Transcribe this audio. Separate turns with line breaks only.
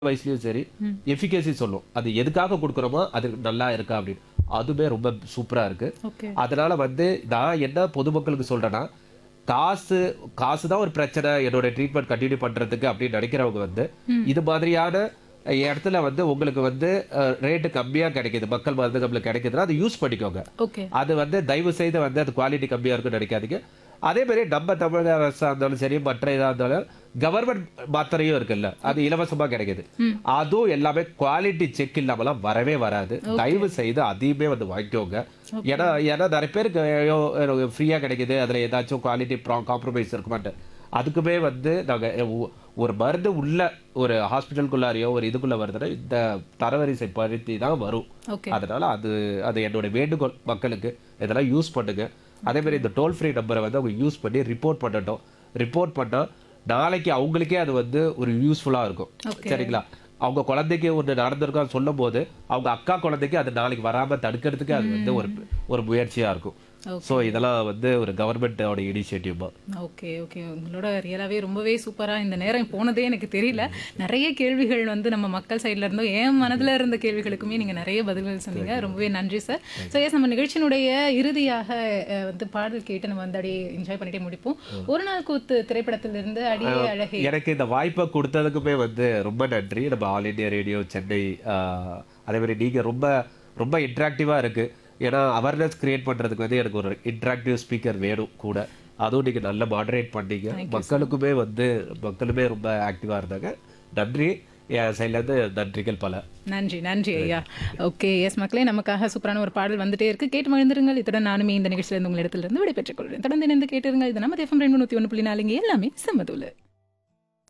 வயசுலயும் சரி எஃபிகேசி சொல்லும் அது எதுக்காக கொடுக்குறோமோ அது நல்லா இருக்கா அப்படின்னு அதுவுமே ரொம்ப சூப்பரா இருக்கு
ஓகே
அதனால வந்து நான் என்ன பொதுமக்களுக்கு சொல்றேன்னா காசு காசு தான் ஒரு பிரச்சனை என்னோட ட்ரீட்மெண்ட் கண்டினியூ பண்றதுக்கு அப்படின்னு நினைக்கிறவங்க வந்து இது மாதிரியான இடத்துல வந்து உங்களுக்கு வந்து ரேட்டு கம்மியா கிடைக்குது மக்கள் மருந்து நம்மளுக்கு கிடைக்குதுன்னா அதை யூஸ் பண்ணிக்கோங்க
ஓகே
அது வந்து தயவு செய்து வந்து அது குவாலிட்டி கம்மியா இருக்குன்னு நினைக்காதீங்க அதே மாதிரி நம்ம தமிழக அரசா இருந்தாலும் சரி மற்ற இதா இருந்தாலும் கவர்மெண்ட் மாத்திரையும் இருக்குல்ல அது இலவசமா கிடைக்குது அதுவும் எல்லாமே குவாலிட்டி செக் இல்லாமலாம் வரவே வராது தயவு செய்து அதையுமே வந்து வாங்கிக்கோங்க ஏன்னா ஏன்னா நிறைய பேருக்கு ஃப்ரீயா கிடைக்குது அதுல ஏதாச்சும் குவாலிட்டி காம்ப்ரமைஸ் இருக்குமாட்டு அதுக்குமே வந்து நாங்க ஒ- ஒரு மருந்து உள்ள ஒரு ஹாஸ்பிட்டலுக்குள்ளாரையோ ஒரு இதுக்குள்ள வருதுன்னா இந்த தரவரிசை பருத்தி தான் வரும்
ஓகே
அதனால அது அது என்னோட வேண்டுகோள் மக்களுக்கு இதெல்லாம் யூஸ் பண்ணுங்க அதே மாதிரி இந்த டோல் ஃப்ரீ நம்பரை வந்து அவங்க யூஸ் பண்ணி ரிப்போர்ட் பண்ணட்டும் ரிப்போர்ட் பண்ணா நாளைக்கு அவங்களுக்கே அது வந்து ஒரு யூஸ்ஃபுல்லா இருக்கும் சரிங்களா அவங்க குழந்தைக்கு ஒன்று நடந்திருக்கான்னு சொல்லும் போது அவங்க அக்கா குழந்தைக்கு அது நாளைக்கு வராம தடுக்கிறதுக்கு அது வந்து ஒரு ஒரு முயற்சியா இருக்கும் ஸோ இதெல்லாம் வந்து ஒரு கவர்மெண்டோட இனிஷியேட்டிவ் தான்
ஓகே ஓகே உங்களோட ரியலாகவே ரொம்பவே சூப்பராக இந்த நேரம் போனதே எனக்கு தெரியல நிறைய கேள்விகள் வந்து நம்ம மக்கள் சைடில் இருந்தோம் என் மனதில் இருந்த கேள்விகளுக்குமே நீங்கள் நிறைய பதில்கள் சொன்னீங்க ரொம்பவே நன்றி சார் ஸோ எஸ் நம்ம நிகழ்ச்சியினுடைய இறுதியாக அஹ், வந்து பாடல் கேட்டு நம்ம வந்து அப்படியே என்ஜாய் பண்ணிட்டே முடிப்போம் ஒரு நாள் கூத்து திரைப்படத்திலிருந்து அடியே அழகே
எனக்கு இந்த வாய்ப்பை கொடுத்ததுக்குமே வந்து ரொம்ப நன்றி நம்ம ஆல் இந்தியா ரேடியோ சென்னை ஆஹ், அதே மாதிரி நீங்க ரொம்ப ரொம்ப இன்ட்ராக்டிவா இருக்கு ஏன்னா அவேர்னஸ் கிரியேட் பண்றதுக்கு வந்து எனக்கு ஒரு இன்ட்ராக்டிவ் ஸ்பீக்கர் வேணும் கூட அதுவும் நீங்க நல்லா மாடரேட் பண்ணீங்க மக்களுக்குமே வந்து மக்களுமே ரொம்ப ஆக்டிவா இருந்தாங்க நன்றி என் சைட்ல இருந்து நன்றிகள் பல
நன்றி நன்றி ஐயா ஓகே எஸ் மக்களே நமக்காக சூப்பரான ஒரு பாடல் வந்துட்டே இருக்கு கேட்டு மகிழ்ந்துருங்கள் இத்துடன் நானுமே இந்த நிகழ்ச்சியிலிருந்து உங்கள் இடத்துல இருந்து விடைபெற்றுக் கொள்கிறேன் தொடர்ந்து இணைந்து கேட்டிருங்கள் இது நம்ம எஃப்எம் ரெண்டு நூற்றி ஒன்று புள்ளி நாலுங்க எல்லாமே சம்மதூல